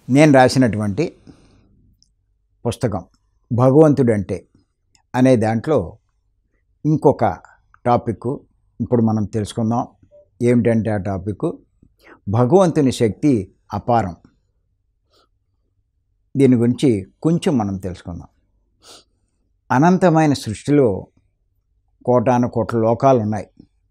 నేను రాసినటువంటి పుస్తకం భగవంతుడంటే అనే దాంట్లో ఇంకొక టాపిక్ ఇప్పుడు మనం తెలుసుకుందాం ఏమిటంటే ఆ టాపిక్ భగవంతుని శక్తి అపారం దీని గురించి కొంచెం మనం తెలుసుకుందాం అనంతమైన సృష్టిలో కోటాను కోట్ల లోకాలు ఉన్నాయి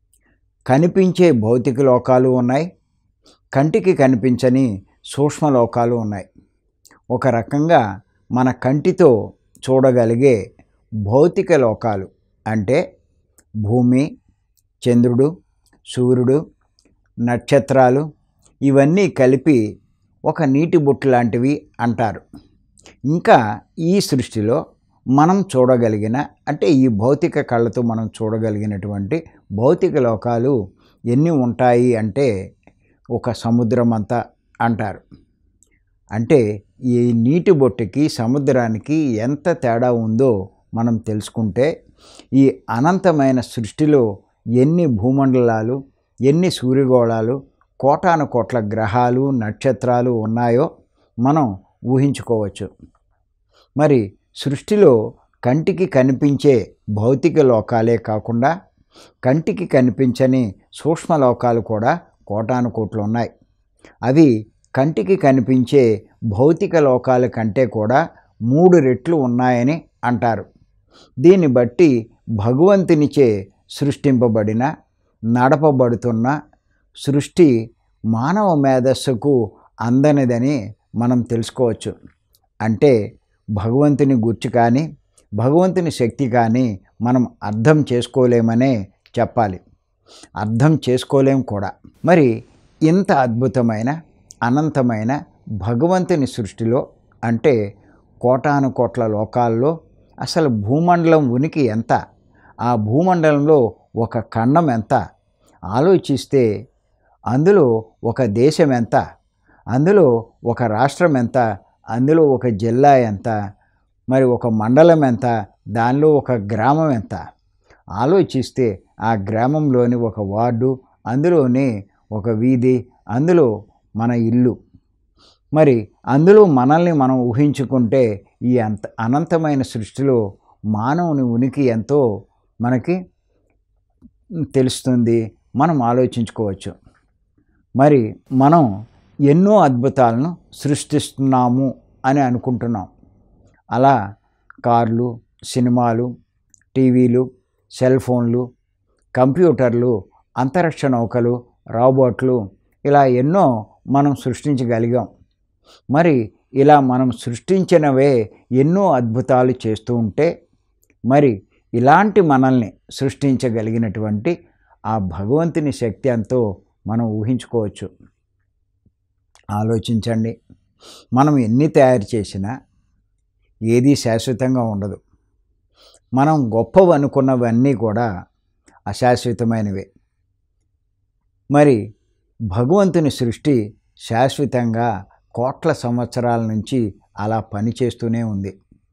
కనిపించే భౌతిక లోకాలు ఉన్నాయి కంటికి కనిపించని సూక్ష్మ లోకాలు ఉన్నాయి ఒక రకంగా మన కంటితో చూడగలిగే భౌతిక లోకాలు అంటే భూమి చంద్రుడు సూర్యుడు నక్షత్రాలు ఇవన్నీ కలిపి ఒక నీటి బొట్టు లాంటివి అంటారు ఇంకా ఈ సృష్టిలో మనం చూడగలిగిన అంటే ఈ భౌతిక కళ్ళతో మనం చూడగలిగినటువంటి భౌతిక లోకాలు ఎన్ని ఉంటాయి అంటే ఒక సముద్రం అంతా అంటారు అంటే ఈ నీటి బొట్టుకి సముద్రానికి ఎంత తేడా ఉందో మనం తెలుసుకుంటే ఈ అనంతమైన సృష్టిలో ఎన్ని భూమండలాలు ఎన్ని సూర్యగోళాలు కోటాను కోట్ల గ్రహాలు నక్షత్రాలు ఉన్నాయో మనం ఊహించుకోవచ్చు మరి సృష్టిలో కంటికి కనిపించే భౌతిక లోకాలే కాకుండా కంటికి కనిపించని సూక్ష్మ లోకాలు కూడా కోటాను కోట్లు ఉన్నాయి అవి కంటికి కనిపించే భౌతిక లోకాల కంటే కూడా మూడు రెట్లు ఉన్నాయని అంటారు దీన్ని బట్టి భగవంతునిచే సృష్టింపబడిన నడపబడుతున్న సృష్టి మానవ మేధస్సుకు అందనిదని మనం తెలుసుకోవచ్చు అంటే భగవంతుని గుర్చి కానీ భగవంతుని శక్తి కానీ మనం అర్థం చేసుకోలేమనే చెప్పాలి అర్థం చేసుకోలేం కూడా మరి ఇంత అద్భుతమైన అనంతమైన భగవంతుని సృష్టిలో అంటే కోటాను కోట్ల లోకాల్లో అసలు భూమండలం ఉనికి ఎంత ఆ భూమండలంలో ఒక ఖండం ఎంత ఆలోచిస్తే అందులో ఒక దేశం ఎంత అందులో ఒక రాష్ట్రం ఎంత అందులో ఒక జిల్లా ఎంత మరి ఒక మండలం ఎంత దానిలో ఒక గ్రామం ఎంత ఆలోచిస్తే ఆ గ్రామంలోని ఒక వార్డు అందులోని ఒక వీధి అందులో మన ఇల్లు మరి అందులో మనల్ని మనం ఊహించుకుంటే ఈ అంత అనంతమైన సృష్టిలో మానవుని ఉనికి ఎంతో మనకి తెలుస్తుంది మనం ఆలోచించుకోవచ్చు మరి మనం ఎన్నో అద్భుతాలను సృష్టిస్తున్నాము అని అనుకుంటున్నాం అలా కార్లు సినిమాలు టీవీలు సెల్ ఫోన్లు కంప్యూటర్లు అంతరిక్ష నౌకలు రాబోట్లు ఇలా ఎన్నో మనం సృష్టించగలిగాం మరి ఇలా మనం సృష్టించినవే ఎన్నో అద్భుతాలు చేస్తూ ఉంటే మరి ఇలాంటి మనల్ని సృష్టించగలిగినటువంటి ఆ భగవంతుని శక్తి ఎంతో మనం ఊహించుకోవచ్చు ఆలోచించండి మనం ఎన్ని తయారు చేసినా ఏది శాశ్వతంగా ఉండదు మనం గొప్పవి అనుకున్నవన్నీ కూడా అశాశ్వతమైనవే మరి భగవంతుని సృష్టి శాశ్వతంగా కోట్ల సంవత్సరాల నుంచి అలా పనిచేస్తూనే ఉంది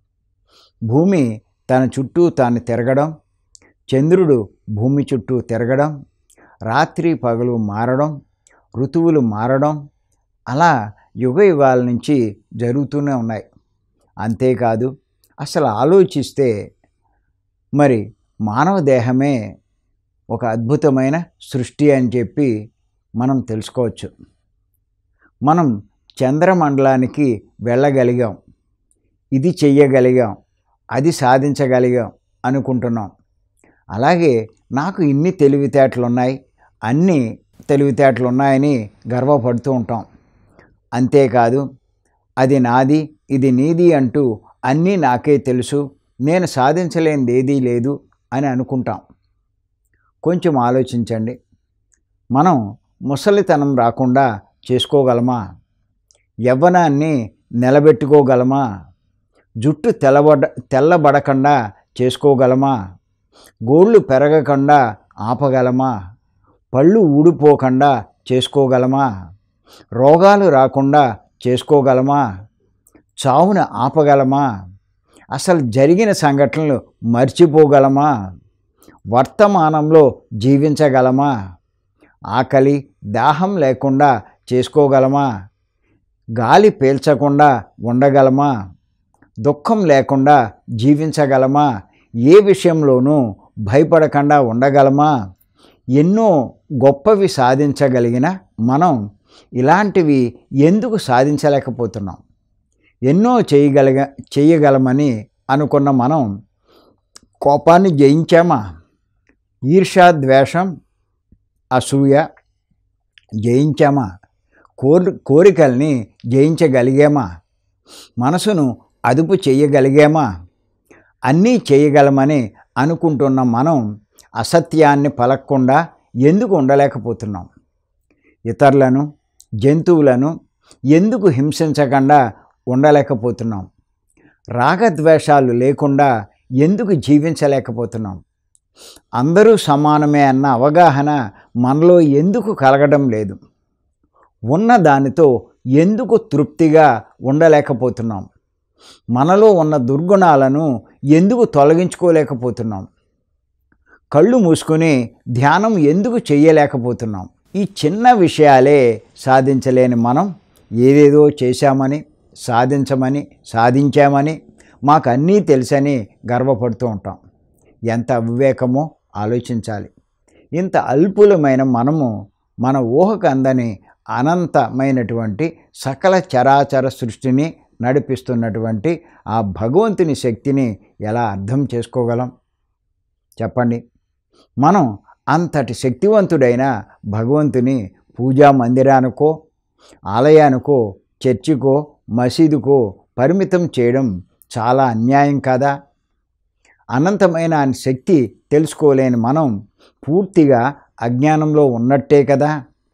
భూమి తన చుట్టూ తాను తిరగడం చంద్రుడు భూమి చుట్టూ తిరగడం రాత్రి పగలు మారడం ఋతువులు మారడం అలా యుగ యుగాల నుంచి జరుగుతూనే ఉన్నాయి అంతేకాదు అసలు ఆలోచిస్తే మరి మానవ దేహమే ఒక అద్భుతమైన సృష్టి అని చెప్పి మనం తెలుసుకోవచ్చు మనం చంద్రమండలానికి వెళ్ళగలిగాం ఇది చెయ్యగలిగాం అది సాధించగలిగాం అనుకుంటున్నాం అలాగే నాకు ఇన్ని తెలివితేటలు ఉన్నాయి అన్ని తెలివితేటలు ఉన్నాయని గర్వపడుతూ ఉంటాం అంతేకాదు అది నాది ఇది నీది అంటూ అన్నీ నాకే తెలుసు నేను సాధించలేనిది ఏదీ లేదు అని అనుకుంటాం కొంచెం ఆలోచించండి మనం ముసలితనం రాకుండా చేసుకోగలమా యవ్వనాన్ని నిలబెట్టుకోగలమా జుట్టు తెల్లబడ తెల్లబడకుండా చేసుకోగలమా గోళ్ళు పెరగకుండా ఆపగలమా పళ్ళు ఊడిపోకుండా చేసుకోగలమా రోగాలు రాకుండా చేసుకోగలమా చావును ఆపగలమా అసలు జరిగిన సంఘటనలు మర్చిపోగలమా వర్తమానంలో జీవించగలమా ఆకలి దాహం లేకుండా చేసుకోగలమా గాలి పీల్చకుండా ఉండగలమా దుఃఖం లేకుండా జీవించగలమా ఏ విషయంలోనూ భయపడకుండా ఉండగలమా ఎన్నో గొప్పవి సాధించగలిగిన మనం ఇలాంటివి ఎందుకు సాధించలేకపోతున్నాం ఎన్నో చేయగలిగ చేయగలమని అనుకున్న మనం కోపాన్ని జయించామా ఈర్షా ద్వేషం అసూయ జయించామా కోరి కోరికల్ని జయించగలిగామా మనసును అదుపు చేయగలిగామా అన్నీ చేయగలమని అనుకుంటున్న మనం అసత్యాన్ని పలక్కుండా ఎందుకు ఉండలేకపోతున్నాం ఇతరులను జంతువులను ఎందుకు హింసించకుండా ఉండలేకపోతున్నాం రాగద్వేషాలు లేకుండా ఎందుకు జీవించలేకపోతున్నాం అందరూ సమానమే అన్న అవగాహన మనలో ఎందుకు కలగడం లేదు ఉన్న దానితో ఎందుకు తృప్తిగా ఉండలేకపోతున్నాం మనలో ఉన్న దుర్గుణాలను ఎందుకు తొలగించుకోలేకపోతున్నాం కళ్ళు మూసుకొని ధ్యానం ఎందుకు చేయలేకపోతున్నాం ఈ చిన్న విషయాలే సాధించలేని మనం ఏదేదో చేశామని సాధించమని సాధించామని మాకు అన్నీ తెలుసని గర్వపడుతూ ఉంటాం ఎంత అవివేకమో ఆలోచించాలి ఇంత అల్పులమైన మనము మన ఊహకు అందని అనంతమైనటువంటి సకల చరాచర సృష్టిని నడిపిస్తున్నటువంటి ఆ భగవంతుని శక్తిని ఎలా అర్థం చేసుకోగలం చెప్పండి మనం అంతటి శక్తివంతుడైన భగవంతుని పూజా మందిరానికో ఆలయానికో చర్చికో మసీదుకో పరిమితం చేయడం చాలా అన్యాయం కాదా అనంతమైన ఆయన శక్తి తెలుసుకోలేని మనం పూర్తిగా అజ్ఞానంలో ఉన్నట్టే కదా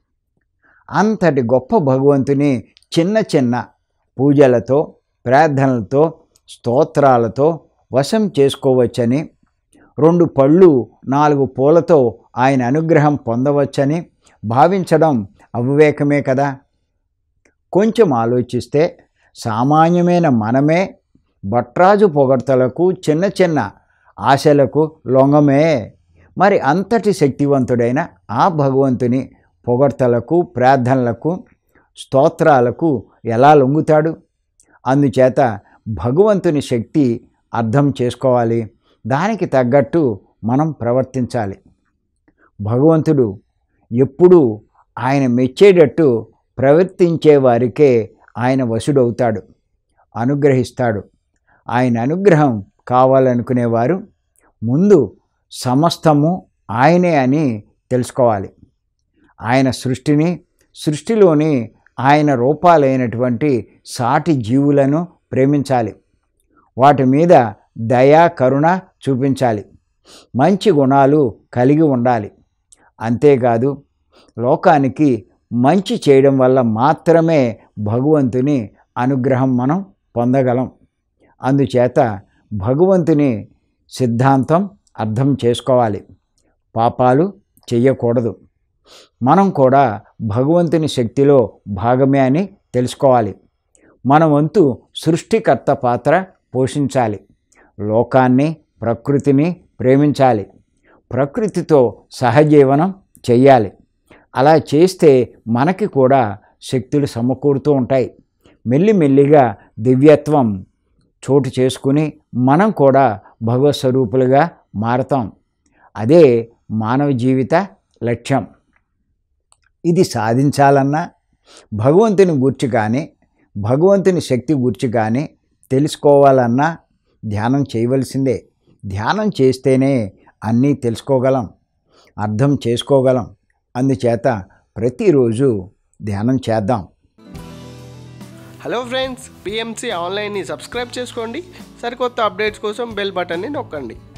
అంతటి గొప్ప భగవంతుని చిన్న చిన్న పూజలతో ప్రార్థనలతో స్తోత్రాలతో వశం చేసుకోవచ్చని రెండు పళ్ళు నాలుగు పూలతో ఆయన అనుగ్రహం పొందవచ్చని భావించడం అవివేకమే కదా కొంచెం ఆలోచిస్తే సామాన్యమైన మనమే భట్రాజు పొగడ్తలకు చిన్న చిన్న ఆశలకు లొంగమే మరి అంతటి శక్తివంతుడైన ఆ భగవంతుని పొగడ్తలకు ప్రార్థనలకు స్తోత్రాలకు ఎలా లొంగుతాడు అందుచేత భగవంతుని శక్తి అర్థం చేసుకోవాలి దానికి తగ్గట్టు మనం ప్రవర్తించాలి భగవంతుడు ఎప్పుడూ ఆయన మెచ్చేటట్టు ప్రవర్తించే వారికే ఆయన వశుడవుతాడు అనుగ్రహిస్తాడు ఆయన అనుగ్రహం కావాలనుకునేవారు ముందు సమస్తము ఆయనే అని తెలుసుకోవాలి ఆయన సృష్టిని సృష్టిలోని ఆయన రూపాలైనటువంటి సాటి జీవులను ప్రేమించాలి వాటి మీద దయా కరుణ చూపించాలి మంచి గుణాలు కలిగి ఉండాలి అంతేకాదు లోకానికి మంచి చేయడం వల్ల మాత్రమే భగవంతుని అనుగ్రహం మనం పొందగలం అందుచేత భగవంతుని సిద్ధాంతం అర్థం చేసుకోవాలి పాపాలు చెయ్యకూడదు మనం కూడా భగవంతుని శక్తిలో భాగమే అని తెలుసుకోవాలి మన వంతు సృష్టికర్త పాత్ర పోషించాలి లోకాన్ని ప్రకృతిని ప్రేమించాలి ప్రకృతితో సహజీవనం చెయ్యాలి అలా చేస్తే మనకి కూడా శక్తులు సమకూరుతూ ఉంటాయి మెల్లిమెల్లిగా దివ్యత్వం చోటు చేసుకుని మనం కూడా భగవత్ స్వరూపులుగా మారతాం అదే మానవ జీవిత లక్ష్యం ఇది సాధించాలన్నా భగవంతుని గుర్చి కానీ భగవంతుని శక్తి గుర్చి కానీ తెలుసుకోవాలన్నా ధ్యానం చేయవలసిందే ధ్యానం చేస్తేనే అన్నీ తెలుసుకోగలం అర్థం చేసుకోగలం అందుచేత ప్రతిరోజు ధ్యానం చేద్దాం హలో ఫ్రెండ్స్ పిఎంసి ఆన్లైన్ని సబ్స్క్రైబ్ చేసుకోండి సరికొత్త అప్డేట్స్ కోసం బెల్ బటన్ని నొక్కండి